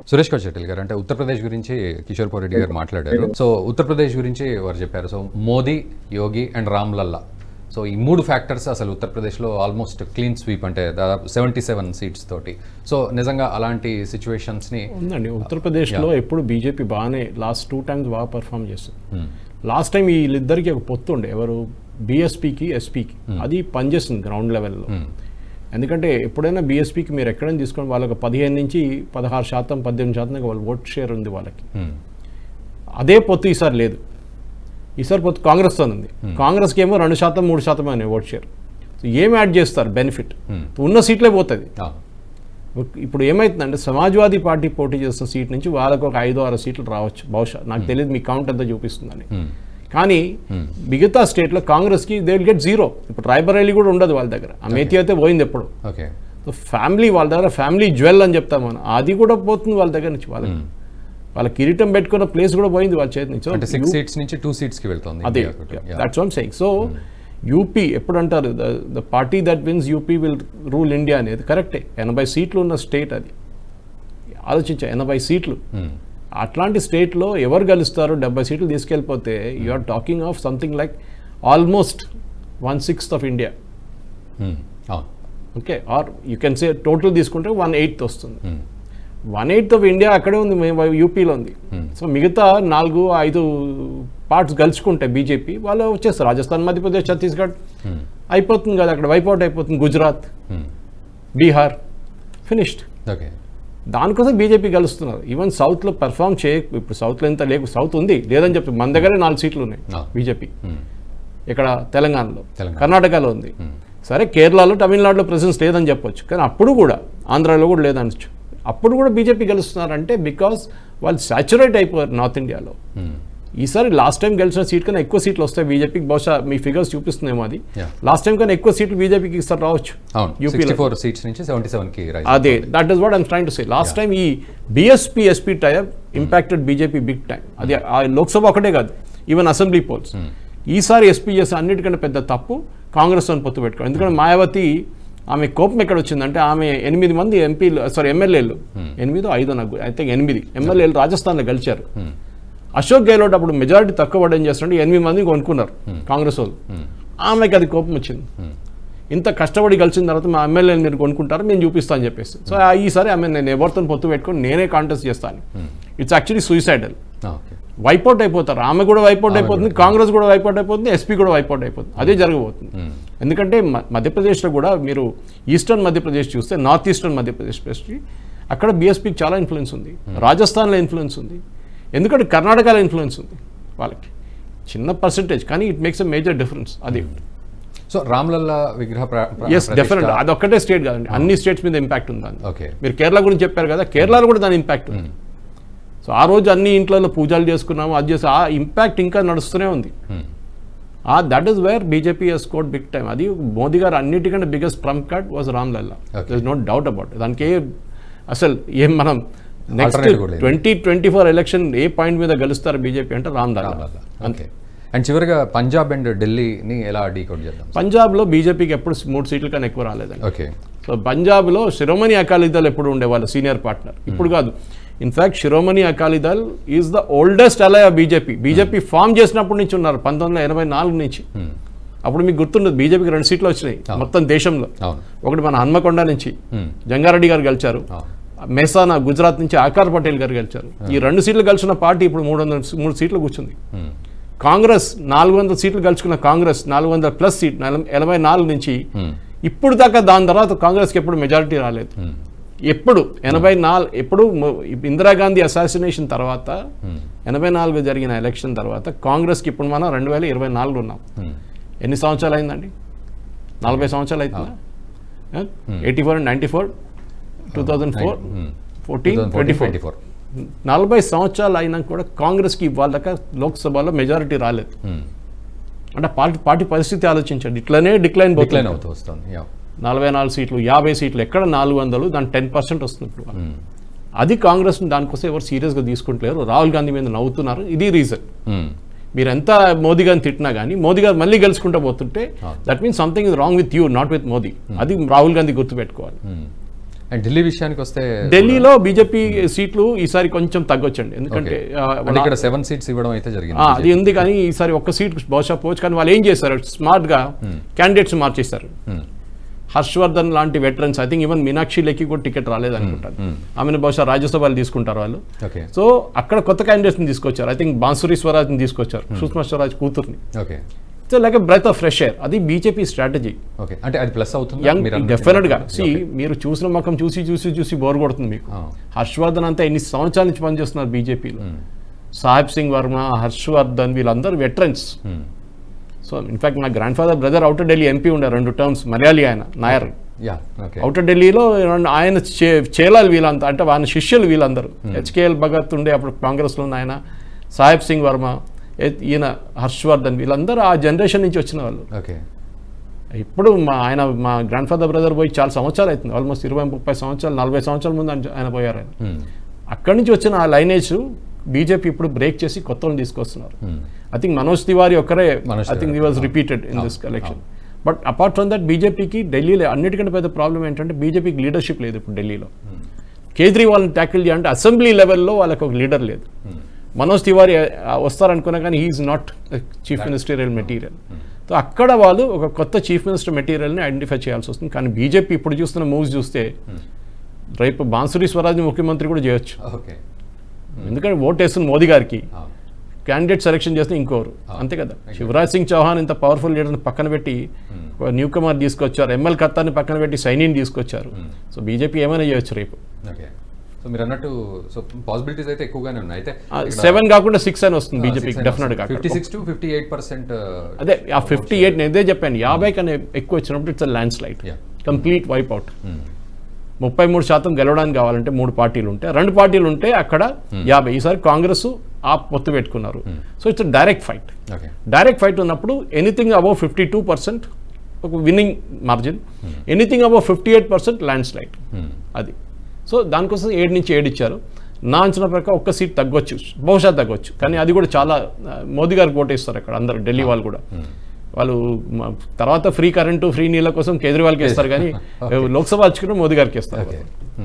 సురేష్ కౌశెట్టిల్ గారు అంటే ఉత్తరప్రదేశ్ గురించి కిషోర్ పౌరెడ్డి గారు మాట్లాడారు సో ఉత్తరప్రదేశ్ గురించి వారు చెప్పారు so Modi Yogi and Ram Lalla so ఈ మూడు ఫ్యాక్టర్స్ అసలు ఉత్తరప్రదేశ్లో ఆల్మోస్ట్ క్లీన్ స్వీప్ అంటే దాదాపు సెవెంటీ సెవెన్ సీట్స్ తోటి సో నిజంగా అలాంటి సిచ్యువేషన్స్ని ఉందండి ఉత్తరప్రదేశ్లో ఎప్పుడు బీజేపీ బాగానే లాస్ట్ టూ టైమ్స్ బాగా పర్ఫామ్ చేస్తుంది లాస్ట్ టైం వీళ్ళిద్దరికి ఒక పొత్తు ఉండే ఎవరు బీఎస్పీకి ఎస్పీకి అది పనిచేస్తుంది గ్రౌండ్ లెవెల్లో ఎందుకంటే ఎప్పుడైనా బీఎస్పీకి మీరు ఎక్కడైనా తీసుకొని వాళ్ళకి పదిహేను నుంచి పదహారు శాతం పద్దెనిమిది శాతం దాకా వాళ్ళ ఓట్ షేర్ ఉంది వాళ్ళకి అదే పొత్తు ఈసారి లేదు ఈసారి పొత్తు కాంగ్రెస్తో ఉంది కాంగ్రెస్కి ఏమో రెండు శాతం మూడు శాతం అనే ఓట్ షేర్ సో ఏం యాడ్ చేస్తారు బెనిఫిట్ ఉన్న సీట్లే పోతుంది ఇప్పుడు ఏమైతుందంటే సమాజ్వాదీ పార్టీ పోటీ చేస్తున్న సీట్ నుంచి వాళ్ళకు ఒక ఐదు ఆరు సీట్లు రావచ్చు బహుశా నాకు తెలియదు మీ కౌంట్ ఎంత చూపిస్తుందని కానీ మిగతా స్టేట్లో కాంగ్రెస్కి దే విల్ గెట్ జీరో ఇప్పుడు రాయబరేలీ కూడా ఉండదు వాళ్ళ దగ్గర అమేథీ అయితే పోయింది ఎప్పుడు ఓకే సో ఫ్యామిలీ వాళ్ళ దగ్గర ఫ్యామిలీ జ్యువెల్ అని చెప్తాం మనం అది కూడా పోతుంది వాళ్ళ దగ్గర నుంచి వాళ్ళకి వాళ్ళ కిరీటం పెట్టుకున్న ప్లేస్ కూడా పోయింది వాళ్ళ చేతి నుంచి అంటే సిక్స్ సీట్స్ నుంచి టూ సీట్స్కి వెళ్తుంది అదే ఇండియా ఒకటి. Yeah. That's what I'm saying so UP ఎప్పుడు అంటారు the party that wins UP will rule India అనేది కరెక్టే ఎనభై సీట్లు ఉన్న స్టేట్ అది ఆలోచించా ఎనభై సీట్లు Hmm. అట్లాంటి స్టేట్లో ఎవరు గెలుస్తారు డెబ్బై సీట్లు తీసుకెళ్ళిపోతే you are talking of something like almost one sixth of India Hmm. అవును okay or you can say total తీసుకుంటే వన్ ఎయిత్ వస్తుంది Hmm. One eighth of India అక్కడే ఉంది మేము యూపీలో ఉంది సో మిగతా నాలుగు ఐదు పార్ట్స్ గెలుచుకుంటే బీజేపీ వాళ్ళు వచ్చేస్తారు రాజస్థాన్ మధ్యప్రదేశ్ ఛత్తీస్గఢ్ Hmm. అయిపోతుంది కదా అక్కడ వైపౌట్ అయిపోతుంది Gujarat Hmm. Bihar finished okay దానికోసం బీజేపీ గెలుస్తున్నారు ఈవెన్ సౌత్లో పెర్ఫామ్ చేయ ఇప్పుడు సౌత్లో ఎంత లేకు సౌత్ ఉంది లేదని చెప్తే మన దగ్గరే నాలుగు సీట్లు ఉన్నాయి Ah. BJP Hmm. ఇక్కడ తెలంగాణలో తెలంగాణ. కర్ణాటకలో ఉంది సరే కేరళలో తమిళనాడులో ప్రెసెన్స్ లేదని చెప్పొచ్చు కానీ అప్పుడు కూడా ఆంధ్రాలో కూడా లేదనొచ్చు అప్పుడు కూడా బీజేపీ గెలుస్తున్నారంటే బికాస్ వాళ్ళు సాచురేట్ అయిపోయారు నార్త్ ఇండియాలో Hmm. ఈసారి లాస్ట్ టైం గెలిచిన సీట్ కన్నా ఎక్కువ సీట్లు వస్తాయి బీజేపీకి బహుశా మీ ఫిగర్స్ చూపిస్తుందేమో అది Yeah. లాస్ట్ టైం కన్నా ఎక్కువ సీట్లు బీజేపీకి ఇస్తారు రావచ్చు అవును యూపీలో సిక్స్టీ ఫోర్ సీట్స్ నుంచి సెవెంటీ సెవెన్కి రైజ్ అదే that is what I'm trying to say last time ఈ BSP SP tie impacted BJP big time అది ఆ లోక్సభ ఒకటే కాదు ఈవెన్ అసెంబ్లీ పోల్స్ ఈసారి ఎస్పీ చేసే అన్నిటికంటే పెద్ద తప్పు కాంగ్రెస్ అని పొత్తు పెట్టుకోవడం ఎందుకంటే మాయావతి ఆమె కోపం ఎక్కడ వచ్చిందంటే ఆమె ఎనిమిది మంది ఎంపీలు సారీ ఎమ్మెల్యేలు ఎనిమిదో ఐదో నాకు అయితే ఎనిమిది ఎమ్మెల్యేలు రాజస్థాన్లో గెలిచారు అశోక్ గెహ్లోట్ అప్పుడు మెజారిటీ తక్కువ పడేం చేస్తుంటే ఎనిమిది మందిని కొనుక్కున్నారు కాంగ్రెస్ వాళ్ళు ఆమెకి అది కోపం వచ్చింది ఇంత కష్టపడి కలిసిన తర్వాత మా ఎమ్మెల్యేని మీరు కొనుక్కుంటారు నేను చూపిస్తాను అని చెప్పేసి సో ఆ ఈసారి ఆమె నేను ఎవరితో పొత్తు పెట్టుకొని నేనే కాంటెస్ట్ చేస్తాను it's actually suicidal okay wipeout అయిపోతారు ఆమె కూడా వైపౌట్ అయిపోతుంది కాంగ్రెస్ కూడా వైపౌట్ అయిపోతుంది ఎస్పీ కూడా వైపౌట్ అయిపోతుంది అదే జరగబోతుంది ఎందుకంటే మ- మధ్యప్రదేశ్లో కూడా మీరు ఈస్టర్న్ మధ్యప్రదేశ్ చూస్తే నార్త్ ఈస్టర్న్ మధ్యప్రదేశ్ స్పెషల్లీ అక్కడ బీఎస్పీకి చాలా ఇన్ఫ్లుయెన్స్ ఉంది రాజస్థాన్లో ఇన్ఫ్లుయెన్స్ ఉంది ఎందుకంటే కర్ణాటకలో ఇన్ఫ్లుయెన్స్ ఉంది వాళ్ళకి చిన్న పర్సంటేజ్ కానీ it makes a major difference అది సో రామ్లల్లా విగ్రహ ప్ర- ప్ర- ఎస్ డెఫినెట్ అది ఒక్కటే స్టేట్ కాదండి అన్ని స్టేట్స్ మీద ఇంపాక్ట్ ఉంది దాని ఓకే మీరు కేరళ గురించి చెప్పారు కదా కేరళలో కూడా దాని ఇంపాక్ట్ ఉంది సో ఆ రోజు అన్ని ఇంట్లో పూజలు చేసుకున్నాము అది చేసి ఆ ఇంపాక్ట్ ఇంకా నడుస్తూనే ఉంది Hmm. ఆ that is where BJP has scored big time అది మోదీ గారు అన్నిటికంటే biggest trump card was Ram Lalla Okay. There no doubt about దానికి ఏ అసలు ఏం మనం నెక్స్ట్ Alternative కూడా లేదు. ట్వంటీ ట్వంటీ ఫోర్ ఎలక్షన్ ఏ పాయింట్ మీద గెలుస్తారు బీజేపీ అంటే రామ్ లల్లా రామ్లల్లా ఓకే అండ్ చివరిగా పంజాబ్ అండ్ ఢిల్లీని ఎలా డీకోడ్ చేద్దాం పంజాబ్లో బీజేపీకి ఎప్పుడు మూడు సీట్ల కన్నా ఎక్కువ రాలేదండి ఓకే సో పంజాబ్లో శిరోమణి అకాలీదల్ ఎప్పుడు ఉండేవాళ్ళు సీనియర్ పార్ట్నర్ ఇప్పుడు కాదు in fact Shiromani Akali Dal is the oldest ally BJP BJP form చేసినప్పటి నుంచి ఉన్నారు పంతొమ్మిది వందల ఎనభై నాలుగు నుంచి అప్పుడు మీకు గుర్తుండదు బీజేపీకి రెండు సీట్లు వచ్చినాయి మొత్తం దేశంలో అవును ఒకటి మన హన్మకొండ నుంచి Hmm. జంగారెడ్డి గారు గెలిచారు అవును మెహసానా గుజరాత్ నుంచి ఆకార్ పటేల్ గారు గెలిచారు ఈ రెండు సీట్లు గెలిచిన పార్టీ ఇప్పుడు మూడు వందల మూడు సీట్లు కూర్చుంది Hmm. కాంగ్రెస్ నాలుగు వందల సీట్లు గెలుచుకున్న కాంగ్రెస్ నాలుగు వందల ప్లస్ సీట్ నల- ఎనభై నాలుగు నుంచి Hmm. ఇప్పుడు దాకా దాని తర్వాత కాంగ్రెస్కి ఎప్పుడు మెజారిటీ రాలేదు Hmm. ఎప్పుడు ఎనభై నాలుగు ఎప్పుడు మ- ఇందిరాగాంధీ అసాసినేషన్ తర్వాత Hmm. ఎనభై నాలుగు జరిగిన ఎలక్షన్ తర్వాత కాంగ్రెస్కి ఇప్పుడు మనం రెండు వేల ఇరవై నాలుగులో ఉన్నాం Hmm. ఎన్ని సంవత్సరాలు అయిందండి నలభై సంవత్సరాలు అవుతుందా eighty four ninety four two thousand four Hmm. Fourteen 2014, twenty four 24. నలభై సంవత్సరాలు అయినా కూడా కాంగ్రెస్కి ఇవాళ దాకా లోక్సభలో మెజారిటీ రాలేదు Hmm. అంటే పార్టీ పార్టీ పరిస్థితి ఆలోచించండి ఇట్లనే డిక్లైన్ డిక్లైన్ పోతుంది అవుతూ వస్తుంది యా నలభై నాలుగు సీట్లు యాభై సీట్లు ఎక్కడ నాలుగు వందలు దాని టెన్ పర్సెంట్ వస్తుంది ఇప్పుడు వాళ్ళకి. అది కాంగ్రెస్ దానికోసం ఎవరు సీరియస్గా తీసుకుంటలేరు రాహుల్ గాంధీ మీద నవ్వుతున్నారు ఇది రీజన్ Hmm. మీరు ఎంత మోదీ గారిని తిట్టినా కానీ మోదీ గారు మళ్ళీ గెలుచుకుంటూ పోతుంటే that means something is wrong with you not with Modi అది రాహుల్ గాంధీ గుర్తుపెట్టుకోవాలి Hmm. అండ్ ఢిల్లీ విషయానికి వస్తే ఢిల్లీలో బీజేపీ సీట్లు ఈసారి కొంచెం తగ్గొచ్చండి ఎందుకంటే ఆ, అంటే ఇక్కడ సెవెన్ సీట్స్ ఇవ్వడం అయితే జరిగింది ఆ, అది ఉంది కానీ ఈసారి ఒక్క సీట్ బహుశా పోవచ్చు కానీ వాళ్ళు ఏం చేశారు స్మార్ట్ గా క్యాండిడేట్స్ మార్చేశారు Hmm. హర్షవర్ధన్ లాంటి veterans I think even Meenakshi Lekhi కూడా టికెట్ రాలేదు అనుకుంటాను ఆమెను బహుశా రాజ్యసభలు తీసుకుంటారు వాళ్ళు ఓకే సో అక్కడ కొత్త క్యాండిడేట్స్ని తీసుకొచ్చారు ఐ థింక్ బాన్సురి స్వరాజ్ని తీసుకొచ్చారు సుష్మా స్వరాజ్ కూతుర్ని okay so like breath of fresh air అది బీజేపీ స్ట్రాటజీ ఓకే అంటే అది ప్లస్ అవుతుంది యంగ్ మీరు అన్నట్టు? డెఫినెట్ గా సి మీరు చూసిన ముఖం చూసి చూసి చూసి బోర్ కొడుతుంది మీకు ఆ. హర్షవర్ధన్ అంతా ఎన్ని సంవత్సరాల నుంచి పనిచేస్తున్నారు బీజేపీలో సాహెబ్ సింగ్ వర్మ హర్షవర్ధన్ వీళ్ళందరూ వెటరన్స్ Hmm. సో ఇన్ఫాక్ట్ నా grand father brother outer Delhi MP ఉండే రెండు టర్మ్స్ మలయాళీ ఆయన నాయర్ యా ఓకే అవుటర్ ఢిల్లీలో రెండు ఆయన చే- చేలాలి వీళ్ళంతా అంటే ఆయన శిష్యులు వీళ్ళందరూ హెచ్కేఎల్ భగత్ ఉండే అప్పుడు కాంగ్రెస్లో ఉన్న ఆయన సాహెబ్ సింగ్ వర్మ ఏ- ఈయన హర్షవర్ధన్ వీళ్ళందరూ ఆ జనరేషన్ నుంచి వచ్చిన వాళ్ళు ఓకే ఇప్పుడు మా ఆయన మా గ్రాండ్ ఫాదర్ బ్రదర్ పోయి చాలా సంవత్సరాలు అవుతుంది ఆల్మోస్ట్ ఇరవై ముప్పై సంవత్సరాలు నలభై సంవత్సరాల ముందు ఆయన- ఆయన పోయారు ఆయన Hmm. అక్కడి నుంచి వచ్చిన ఆ లైనేజ్ బీజేపీ ఇప్పుడు బ్రేక్ చేసి కొత్త వాళ్ళని తీసుకొస్తున్నారు Hmm. I think Manoj Tiwari ఒక్కరే Manoj I think Tiwari, he was repeated in this collection but apart from that బీజేపీకి ఢిల్లీలో అన్నిటికంటే పెద్ద ప్రాబ్లం ఏంటంటే బీజేపీకి లీడర్షిప్ లేదు ఇప్పుడు ఢిల్లీలో కేజ్రీవాల్ని ట్యాకిల్ చేయాలంటే అసెంబ్లీ లెవెల్లో వాళ్ళకి ఒక లీడర్ లేదు మనోజ్ తివారీ ఆ, వస్తారనుకున్నా కానీ he's not chief ministerial material so అక్కడ వాళ్ళు ఒక కొత్త చీఫ్ మినిస్టర్ మెటీరియల్ని ఐడెంటిఫై చేయాల్సి వస్తుంది కానీ బీజేపీ ఇప్పుడు చూస్తున్న మూవ్స్ చూస్తే రేపు బాన్సురి స్వరాజ్ ముఖ్యమంత్రి కూడా చేయొచ్చు ఓకే ఎందుకంటే ఓట్ వేస్తుంది మోదీ గారికి ఆ. క్యాండిడేట్ సెలెక్షన్ చేస్తే ఇంకోరు అంతే కదా శివరాజ్ సింగ్ చౌహాన్ ఇంత పవర్ఫుల్ లీడర్ని పక్కన పెట్టి న్యూ కమర్ తీసుకొచ్చారు ఎంఎల్ ఖత్తార్ని పక్కన పెట్టి సైనిని తీసుకొచ్చారు సో బీజేపీ ఏమైనా చేయొచ్చు రేపు ఓకే సో మీరు అన్నట్టు సో పాసిబిలిటీస్ అయితే ఎక్కువగానే ఉన్నాయి అయితే సెవెన్ కాకుండా సిక్స్ అని వస్తుంది బీజేపీకి డెఫినెట్ గా fifty six to fifty eight percent అదే ఆ ఫిఫ్టీ ఎయిట్ నేను ఇదే చెప్పాను యాభై కన్నా ఎక్కువ వచ్చినప్పుడు it's landslide Yeah. Complete wipe out ముప్పై మూడు శాతం గెలవడానికి కావాలంటే మూడు పార్టీలు ఉంటే రెండు పార్టీలు ఉంటే అక్కడ యాభై ఈసారి కాంగ్రెస్ ఆ పొత్తు పెట్టుకున్నారు so it's direct fight okay direct fight ఉన్నప్పుడు anything above fifty two percent ఒక winning margin anything above fifty eight percent landslide అది సో దానికోసం ఏడు నుంచి ఏడు ఇచ్చారు నా అంచనా ప్రకారం ఒక్క సీట్ తగ్గొచ్చు బహుశా తగ్గొచ్చు కానీ అది కూడా చాలా ఆ, మోదీ గారికి ఓటేస్తారు అక్కడ అందరు ఢిల్లీ వాళ్ళు కూడా వాళ్ళు మ- తర్వాత ఫ్రీ కరెంటు ఫ్రీ నీళ్ళ కోసం కేజ్రీవాల్కి ఇస్తారు కానీ లోక్సభ వచ్చుకుని మోదీ గారికి ఇస్తారు ఓకే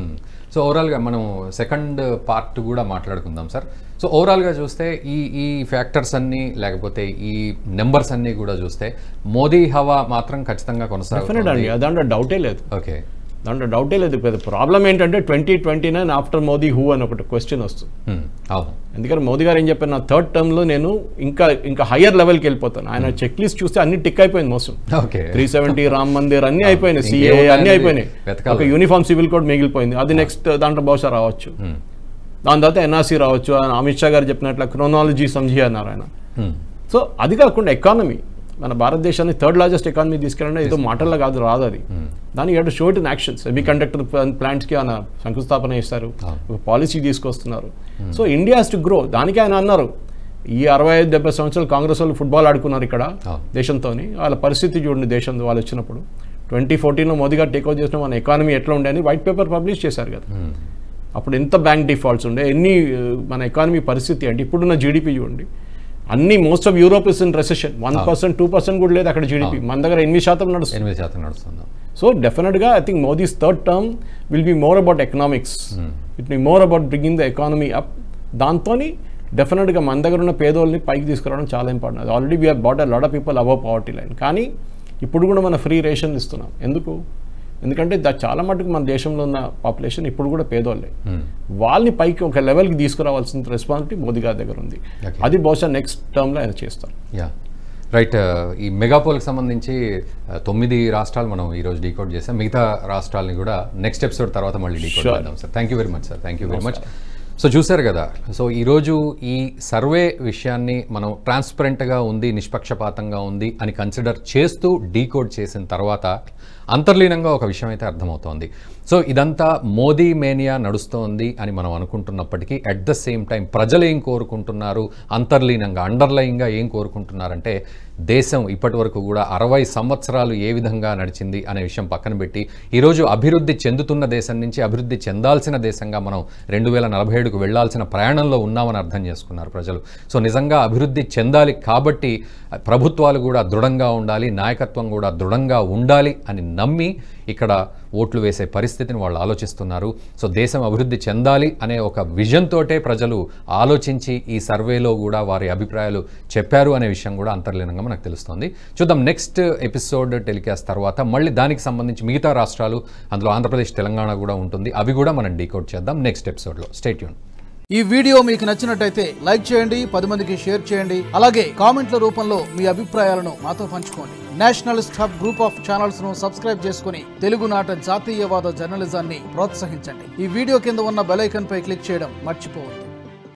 సో ఓవరాల్గా మనం సెకండ్ పార్ట్ కూడా మాట్లాడుకుందాం సార్ సో ఓవరాల్గా చూస్తే ఈ ఈ ఫ్యాక్టర్స్ అన్నీ లేకపోతే ఈ నెంబర్స్ అన్నీ కూడా చూస్తే మోదీ హవా మాత్రం ఖచ్చితంగా డెఫినెట్ కొనసాగుతుంది అండి దాంట్లో డౌటే లేదు ఓకే దాంట్లో డౌటే లేదు పెద్ద ప్రాబ్లం ఏంటంటే twenty twenty nine after Modi who అని ఒకటి క్వశ్చన్ వస్తుంది Hmm. అవును ఎందుకంటే మోదీ గారు ఏం చెప్పారు నా థర్డ్ టర్మ్లో నేను ఇంకా ఇంకా హయ్యర్ లెవెల్కి వెళ్ళిపోతాను ఆయన చెక్ లిస్ట్ చూస్తే అన్ని టిక్ అయిపోయింది మోసం okay three seventy Ram Mandir అన్ని అయిపోయినాయి సిఏ ఇంకేమున్నాయి అన్ని అనేది అయిపోయినాయి వెతకాలి. ఒక యూనిఫామ్ సివిల్ కోడ్ మిగిలిపోయింది అది నెక్స్ట్ దాంట్లో బహుశా రావచ్చు Hmm. దాని తర్వాత ఎన్ఆర్సీ రావచ్చు ఆయన అమిత్ షా గారు చెప్పినట్లు క్రోనాలజీ సంజీ అన్నారు ఆయన Hmm. సో అది కాకుండా ఎకానమీ మన భారతదేశాన్ని థర్డ్ లార్జెస్ట్ ఎకానమీ తీసుకెళ్ళండి ఏదో మాటల్లో కాదు రాదు అది దాని ఏడు show it in actions semiconductor ప్లాంట్స్కి ఆయన శంకుస్థాపన చేస్తారు ఒక పాలసీ తీసుకొస్తున్నారు సో ఇండియా టు గ్రో దానికి ఆయన అన్నారు ఈ అరవై ఐదు డెబ్బై సంవత్సరాలు కాంగ్రెస్ వాళ్ళు ఫుట్బాల్ ఆడుకున్నారు ఇక్కడ అవును. దేశంతో వాళ్ళ పరిస్థితి చూడండి దేశం వాళ్ళు వచ్చినప్పుడు ట్వంటీ ఫోర్టీన్లో మోదీ గారు టేక్ ఓవర్ చేసిన మన ఎకానమీ ఎట్లా ఉండే అని వైట్ పేపర్ పబ్లిష్ చేశారు కదా అప్పుడు ఎంత బ్యాంక్ డిఫాల్ట్స్ ఉండే ఎన్ని ఆ, మన ఎకానమీ పరిస్థితి అంటే ఇప్పుడున్న జీడిపి చూడండి అన్ని most of Europe is in recession one percent two percent కూడా లేదు అక్కడ జీడిపి మన దగ్గర ఎనిమిది శాతం నడుస్తుంది ఎనిమిది శాతం నడుస్తుందాం సో డెఫినెట్గా I think Modi's third term will be more about economics it be more about bringing the economy up దాంతో డెఫినెట్గా మన దగ్గర ఉన్న పేదోళ్ళని పైకి తీసుకురావడం చాలా ఇంపార్టెంట్ అది already we bought a lot of people above poverty line కానీ ఇప్పుడు కూడా మన ఫ్రీ రేషన్ ఇస్తున్నాం ఎందుకు ఎందుకంటే దా చాలా మటుకు మన దేశంలో ఉన్న పాపులేషన్ ఇప్పుడు కూడా పేదోళ్ళే వాళ్ళని పైకి ఒక లెవెల్కి తీసుకురావాల్సిన రెస్పాన్సిబిలిటీ మోదీ గారి దగ్గర ఉంది Okay. అది బహుశా నెక్స్ట్ టర్మ్లో ఆయన చేస్తారు యా రైట్ ఈ మెగాపోల్కి సంబంధించి uh, తొమ్మిది రాష్ట్రాలు మనం ఈరోజు డీకోడ్ చేసాం మిగతా రాష్ట్రాలని కూడా నెక్స్ట్ ఎపిసోడ్ తర్వాత మళ్ళీ డీకోడ్ Sure. చేద్దాం sir thank you very much sir thank you very much so చూశారు కదా సో ఈరోజు ఈ సర్వే విషయాన్ని మనం ట్రాన్స్పరెంట్గా ఉంది నిష్పక్షపాతంగా ఉంది అని కన్సిడర్ చేస్తూ డీకోడ్ చేసిన తర్వాత అంతర్లీనంగా ఒక విషయం అయితే అర్థమవుతోంది సో ఇదంతా మోదీ మేనియా నడుస్తోంది అని మనం అనుకుంటున్నప్పటికీ అట్ ద సేమ్ టైం ప్రజలు ఏం కోరుకుంటున్నారు అంతర్లీనంగా అండర్లయింగ్గా ఏం కోరుకుంటున్నారంటే దేశం ఇప్పటి వరకు కూడా అరవై సంవత్సరాలు ఏ విధంగా నడిచింది అనే విషయం పక్కన పెట్టి ఈరోజు అభివృద్ధి చెందుతున్న దేశం నుంచి అభివృద్ధి చెందాల్సిన దేశంగా మనం రెండు వేల నలభై ఏడుకు వెళ్లాల్సిన ప్రయాణంలో ఉన్నామని అర్థం చేసుకున్నారు ప్రజలు సో నిజంగా అభివృద్ధి చెందాలి కాబట్టి ప్రభుత్వాలు కూడా దృఢంగా ఉండాలి నాయకత్వం కూడా దృఢంగా ఉండాలి అని నమ్మి ఇక్కడ ఓట్లు వేసే పరిస్థితిని వాళ్ళు ఆలోచిస్తున్నారు సో దేశం అభివృద్ధి చెందాలి అనే ఒక విజన్ తోటే ప్రజలు ఆలోచించి ఈ సర్వేలో కూడా వారి అభిప్రాయాలు చెప్పారు అనే విషయం కూడా అంతర్లీనంగా మనకు తెలుస్తుంది చూద్దాం నెక్స్ట్ ఎపిసోడ్ టెలికాస్ట్ తర్వాత మళ్ళీ దానికి సంబంధించి మిగతా రాష్ట్రాలు అందులో ఆంధ్రప్రదేశ్ తెలంగాణ కూడా ఉంటుంది అవి కూడా మనం డీకోడ్ చేద్దాం నెక్స్ట్ ఎపిసోడ్లో స్టేట్యూన్ ఈ వీడియో మీకు నచ్చినట్టయితే లైక్ చేయండి పది మందికి షేర్ చేయండి అలాగే కామెంట్ల రూపంలో మీ అభిప్రాయాలను మాతో పంచుకోండి nationalist hub group of channels ను సబ్స్క్రైబ్ చేసుకుని తెలుగునాట జాతీయవాద జర్నలిజాన్ని ప్రోత్సహించండి ఈ వీడియో కింద ఉన్న బెల్ ఐకాన్ పై క్లిక్ చేయడం మర్చిపోవద్దు